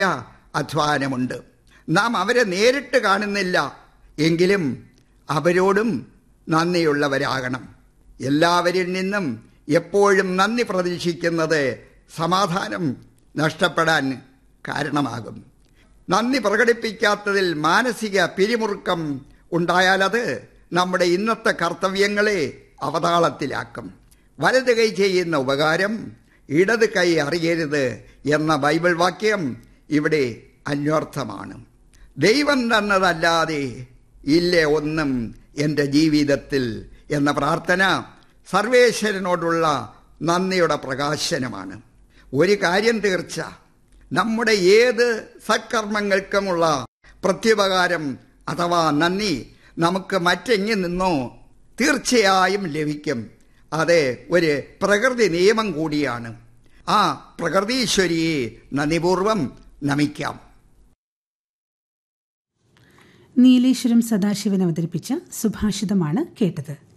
അധ്വാനമുണ്ട് നാം അവരെ നേരിട്ട് കാണുന്നില്ല എങ്കിലും അവരോടും നന്ദിയുള്ളവരാകണം എല്ലാവരിൽ നിന്നും എപ്പോഴും നന്ദി പ്രതീക്ഷിക്കുന്നത് സമാധാനം നഷ്ടപ്പെടാൻ കാരണമാകും നന്ദി പ്രകടിപ്പിക്കാത്തതിൽ മാനസിക പിരിമുറുക്കം ഉണ്ടായാലത് നമ്മുടെ ഇന്നത്തെ കർത്തവ്യങ്ങളെ അവതാളത്തിലാക്കും വലത് കൈ ചെയ്യുന്ന ഉപകാരം ഇടത് കൈ അറിയരുത് എന്ന ബൈബിൾ വാക്യം ഇവിടെ അന്വർത്ഥമാണ് ദൈവം തന്നതല്ലാതെ ഇല്ല ഒന്നും എൻ്റെ ജീവിതത്തിൽ എന്ന പ്രാർത്ഥന സർവേശ്വരനോടുള്ള നന്ദിയുടെ പ്രകാശനമാണ് ഒരു കാര്യം തീർച്ച നമ്മുടെ ഏത് സത്കർമ്മങ്ങൾക്കുമുള്ള പ്രത്യുപകാരം അഥവാ നന്ദി നമുക്ക് മറ്റെങ്ങി നിന്നോ തീർച്ചയായും ലഭിക്കും അത് ഒരു പ്രകൃതി നിയമം കൂടിയാണ് ആ പ്രകൃതീശ്വരിയെ നന്ദിപൂർവം നമിക്കാം നീലേശ്വരം സദാശിവൻ അവതരിപ്പിച്ച സുഭാഷിതമാണ് കേട്ടത്